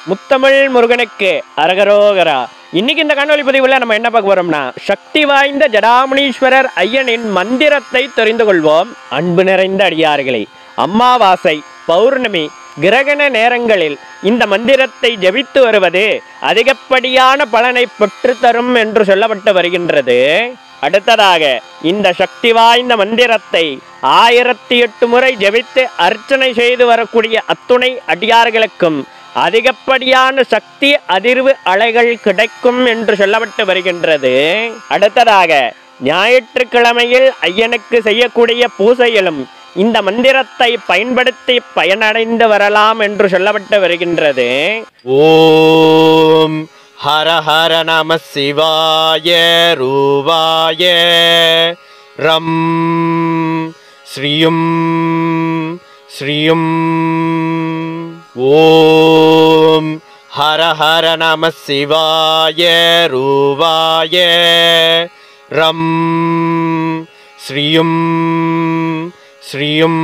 முத்தமிழ் முருகனுக்கு அரகரோகரா இன்னைக்கு இந்த காணொலி பதிவுல நம்ம என்ன பார்க்க போறோம்னா சக்தி வாய்ந்த ஜடாமுனீஸ்வரர் ஐயனின் மந்திரத்தை தெரிந்து கொள்வோம் அன்பு நிறைந்த அடியார்களே அமாவாசை பௌர்ணமி கிரகண நேரங்களில் இந்த மந்திரத்தை ஜபித்து வருவது அதிகப்படியான பலனை பெற்றுத்தரும் என்று சொல்லப்பட்டு வருகின்றது அடுத்ததாக இந்த சக்தி வாய்ந்த மந்திரத்தை ஆயிரத்தி எட்டு முறை ஜெபித்து அர்ச்சனை செய்து வரக்கூடிய அத்துணை அடியார்களுக்கும் அதிகப்படியான சக்தி அதிர்வு அலைகள் கிடைக்கும் என்று சொல்லப்பட்டு வருகின்றது அடுத்ததாக ஞாயிற்றுக்கிழமையில் ஐயனுக்கு செய்யக்கூடிய பூசையிலும் இந்த மந்திரத்தை பயன்படுத்தி பயனடைந்து வரலாம் என்று சொல்லப்பட்டு வருகின்றது ஓம் ஹர ஹர நம சிவாய ரூபாய ரம் ஸ்ரீயும் ஸ்ரீயும் ஓம் ஹர ஹர நம சிவாய ரூபாய ரம் ஸ்ரீயும் ஸ்ரீயும்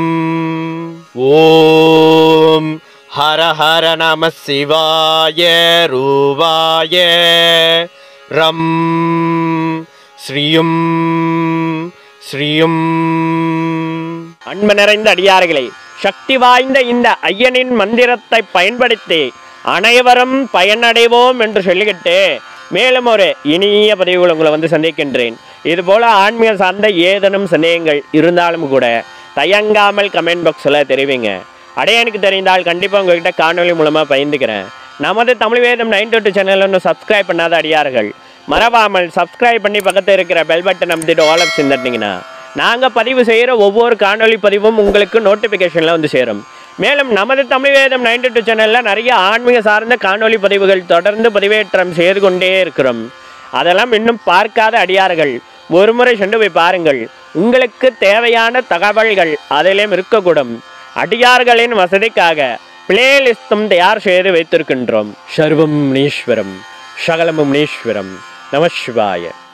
ஓம் ஹர ஹர நம சிவாய ரூபாய ரம் ஸ்ரீயும் ஸ்ரீயும் அன்பு நிறைந்த அடியார்களே சக்தி வாய்ந்த இந்த ஐயனின் மந்திரத்தை பயன்படுத்தி அனைவரும் பயனடைவோம் என்று சொல்லிக்கிட்டு மேலும் ஒரு இனிய பதிவுகள் உங்களை வந்து சந்திக்கின்றேன் இதுபோல ஆன்மீக சார்ந்த ஏதேனும் சந்தேகங்கள் இருந்தாலும் கூட தயங்காமல் கமெண்ட் பாக்ஸில் தெரிவிங்க அடையானுக்கு தெரிந்தால் கண்டிப்பாக உங்ககிட்ட காணொலி மூலமாக பயந்துக்கிறேன் நமது Tamil Vedam nine two channel இன்னும் சப்ஸ்கிரைப் பண்ணாத அடியார்கள் மறவாமல் சப்ஸ்கிரைப் பண்ணி பக்கத்தில் இருக்கிற பெல் பட்டன் அமைத்துட்டு ஆல் ஆப்ஷன் தட்டினீங்கன்னா நாங்கள் பதிவு செய்கிற ஒவ்வொரு காணொளி பதிவும் உங்களுக்கு நோட்டிஃபிகேஷனில் வந்து சேரும் மேலும் நமது தமிழ் வேதம் நைன்டி டூ சேனலில் நிறைய ஆன்மீக சார்ந்த காணொளி பதிவுகள் தொடர்ந்து பதிவேற்றம் செய்து கொண்டே இருக்கிறோம் அதெல்லாம் இன்னும் பார்க்காத அடியார்கள் ஒரு முறை சென்று போய் பாருங்கள் உங்களுக்கு தேவையான தகவல்கள் அதிலும் இருக்கக்கூடும் அடியார்களின் வசதிக்காக பிளேலிஸ்டும் தயார் செய்து வைத்திருக்கின்றோம் சர்வம் முனீஸ்வரம் சகலமும் முனீஸ்வரம் நம சிவாய